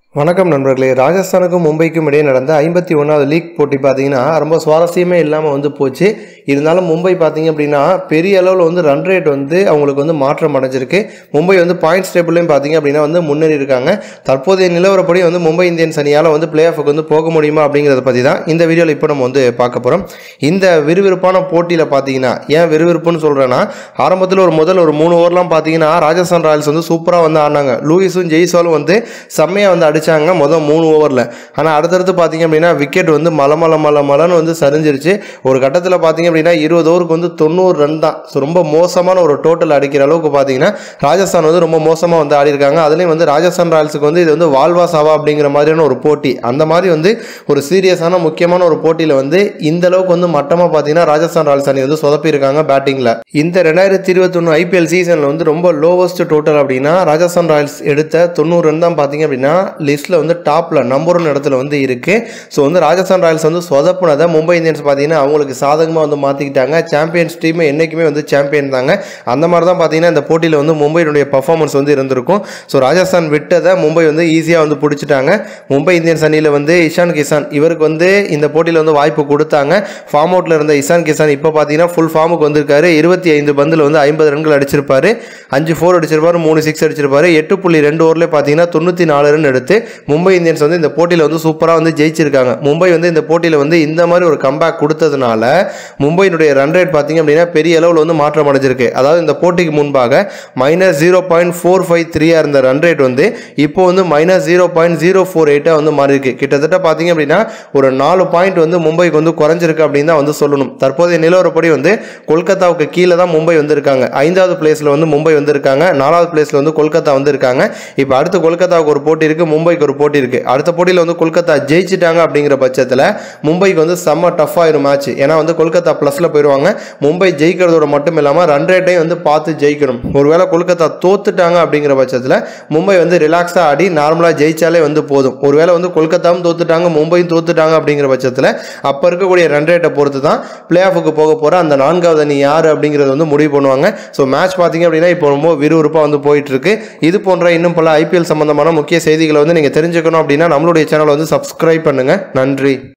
வணக்கம் நண்பர்களே ராஜஸ்தானுக்கும் மும்பைக்கும் இடையே நடந்த ஐம்பத்தி ஒன்றாவது லீக் போட்டி பார்த்தீங்கன்னா ரொம்ப சுவாரஸ்யமே இல்லாமல் வந்து போச்சு இருந்தாலும் மும்பை பார்த்தீங்க அப்படின்னா பெரிய அளவில் வந்து ரன் ரேட் வந்து அவங்களுக்கு வந்து மாற்றம் அடைஞ்சிருக்கு மும்பை வந்து பாயிண்ட்ஸ் டேபிள்லையும் பார்த்தீங்க அப்படின்னா வந்து முன்னேறி இருக்காங்க தற்போதைய நிலவரப்படி வந்து மும்பை இந்தியன்ஸ் அணியால் வந்து பிளே ஆஃபுக்கு வந்து போக முடியுமா அப்படிங்கிறத பற்றி தான் இந்த வீடியோவில் இப்போ நம்ம வந்து பார்க்க போகிறோம் இந்த விறுவிறுப்பான போட்டியில் பார்த்தீங்கன்னா ஏன் விறுவிறுப்புன்னு சொல்கிறேன்னா ஆரம்பத்தில் ஒரு முதல் ஒரு மூணு ஓவர்லாம் பார்த்தீங்கன்னா ராஜஸ்தான் ராயல்ஸ் வந்து சூப்பராக வந்து ஆடினாங்க லூயிஸும் ஜெய்ஸ்வாலும் வந்து செம்மையாக வந்து அடிச்சாங்க மொதல் மூணு ஓவரில் ஆனால் அடுத்தடுத்து பார்த்தீங்க அப்படின்னா விக்கெட் வந்து மல மல மல மலன்னு வந்து சரிஞ்சிருச்சு ஒரு கட்டத்தில் பார்த்தீங்க அப்படின்னா இருபது ஓவருக்கு வந்து தொண்ணூறு ரன் தான் ஸோ ரொம்ப மோசமான ஒரு டோட்டல் அடிக்கிற அளவுக்கு பார்த்தீங்கன்னா ராஜஸ்தான் வந்து ரொம்ப மோசமாக வந்து ஆடி இருக்காங்க அதுலேயும் வந்து ராஜஸ்தான் ராயல்ஸுக்கு வந்து இது வந்து வால்வா சாவா அப்படிங்கிற மாதிரியான ஒரு போட்டி அந்த மாதிரி வந்து ஒரு சீரியஸான முக்கியமான ஒரு போட்டியில் வந்து இந்த அளவுக்கு வந்து மட்டமாக பார்த்தீங்கன்னா ராஜஸ்தான் ராயல்ஸ் அணி வந்து சொதப்பியிருக்காங்க பேட்டிங்கில் இந்த ரெண்டாயிரத்தி இருபத்தொன்று ஐபிஎல் சீசனில் வந்து ரொம்ப லோவஸ்ட் டோட்டல் அப்படின்னா ராஜஸ்தான் ராயல்ஸ் எடுத்த தொண்ணூறு ரன் தான் பார்த்தீங்க அப்படின்னா லிஸ்ட்டில் வந்து டாப்பில் நம்பர் ஒன் இடத்துல வந்து இருக்குது ஸோ வந்து ராஜஸ்தான் ராயல்ஸ் வந்து சொதப்புனதை மும்பை இந்தியன்ஸ் பார்த்தீங்கன்னா அவங்களுக்கு சாதகமாக வந்து மாற்றிக்கிட்டாங்க சாம்பியன்ஸ் டீம் என்றைக்குமே வந்து சாம்பியன் தாங்க அந்த மாதிரி தான் பார்த்தீங்கன்னா இந்த போட்டியில் வந்து மும்பையினுடைய பர்ஃபார்மன்ஸ் வந்து இருந்திருக்கும் ஸோ ராஜஸ்தான் விட்டதை மும்பை வந்து ஈஸியாக வந்து பிடிச்சிட்டாங்க மும்பை இந்தியன்ஸ் அணியில் வந்து இஷான் கிசான் இவருக்கு வந்து இந்த போட்டியில் வந்து வாய்ப்பு கொடுத்தாங்க ஃபார்ம் அவுட்டில் இருந்த இஷான் கிசான் இப்போ பார்த்தீங்கன்னா ஃபுல் ஃபார்முக்கு வந்திருக்காரு இருபத்தி ஐந்து பந்தில் வந்து ஐம்பது ரன்கள் அடிச்சிருப்பாரு அஞ்சு ஃபோர் அடிச்சிருப்பாரு மூணு சிக்ஸ் அடிச்சிருப்பாரு எட்டு புள்ளி ரெண்டு ஓவர்லேயே பார்த்தீங்கன்னா தொண்ணூற்றி நாலு ரன் எடுத்து மும்பை இந்தியன்ஸ் வந்து இந்த போட்டியில் வந்து சூப்பராக வந்து ஜெயிச்சிருக்காங்க மும்பை வந்து இந்த போட்டியில் வந்து இந்த மாதிரி ஒரு கம்பேக் கொடுத்ததுனால மும்பையினுடைய ரன் ரேட் பார்த்தீங்க அப்படின்னா பெரிய அளவில் வந்து மாற்றம் அடைஞ்சிருக்கு அதாவது இந்த போட்டிக்கு முன்பாக minus zero point four five த்ரீயாக இருந்த ரன் ரேட் வந்து இப்போ வந்து minus zero point zero four எயிட்டாக வந்து மாறி இருக்கு கிட்டத்தட்ட பார்த்தீங்க அப்படின்னா ஒரு நாலு பாயிண்ட் வந்து மும்பைக்கு வந்து குறைஞ்சிருக்கு அப்படின்னு தான் வந்து சொல்லணும் தற்போதைய நிலவரப்படி வந்து கொல்கத்தாவுக்கு கீழே தான் மும்பை வந்திருக்காங்க ஐந்தாவது பிளேஸில் வந்து மும்பை வந்திருக்காங்க நாலாவது பிளேஸில் வந்து கொல்கத்தா வந்திருக்காங்க இப்போ அடுத்து கொல்கத்தாவுக்கு ஒரு போட்டி இருக்குது மும்பைக்கு ஒரு போட்டி இருக்குது அடுத்த போட்டியில் வந்து கொல்கத்தா ஜெயிச்சிட்டாங்க அப்படிங்கிற பட்சத்தில் மும்பைக்கு வந்து செம்ம டஃப் ஆயிரும் மேட்ச் ஏன்னா வந்து கொல்கத்தா ப்ளஸில் போயிடுவாங்க மும்பை ஜெயிக்கிறதோட மட்டும் இல்லாமல் ரன் ரேட்டையும் வந்து பார்த்து ஜெயிக்கணும் ஒருவேளை கொல்கத்தா தோத்துட்டாங்க அப்படிங்கிற பட்சத்தில் மும்பை வந்து ரிலாக்ஸாக ஆடி நார்மலாக ஜெயிச்சாலே வந்து போதும் ஒருவேளை வந்து கொல்கத்தாவும் தோத்துட்டாங்க மும்பையும் தோத்துட்டாங்க அப்படிங்கிற பட்சத்தில் அப்போ இருக்கக்கூடிய ரன் ரேட்டை பொறுத்து தான் பிளே ஆஃபுக்கு போக போகிற அந்த நான்காவது அணி யார் அப்படிங்கிறத வந்து முடிவு பண்ணுவாங்க ஸோ மேட்ச் பார்த்தீங்க அப்படின்னா இப்போ ரொம்ப விறுவிறுப்பாக வந்து போயிட்டு இருக்கு இது போன்ற இன்னும் பல ஐபிஎல் சம்பந்தமான முக்கிய செய்திகளை வந்து நீங்கள் தெரிஞ்சுக்கணும் அப்படின்னா நம்மளுடைய சேனலை வந்து சப்ஸ்கிரைப் பண்ணுங்கள் நன்றி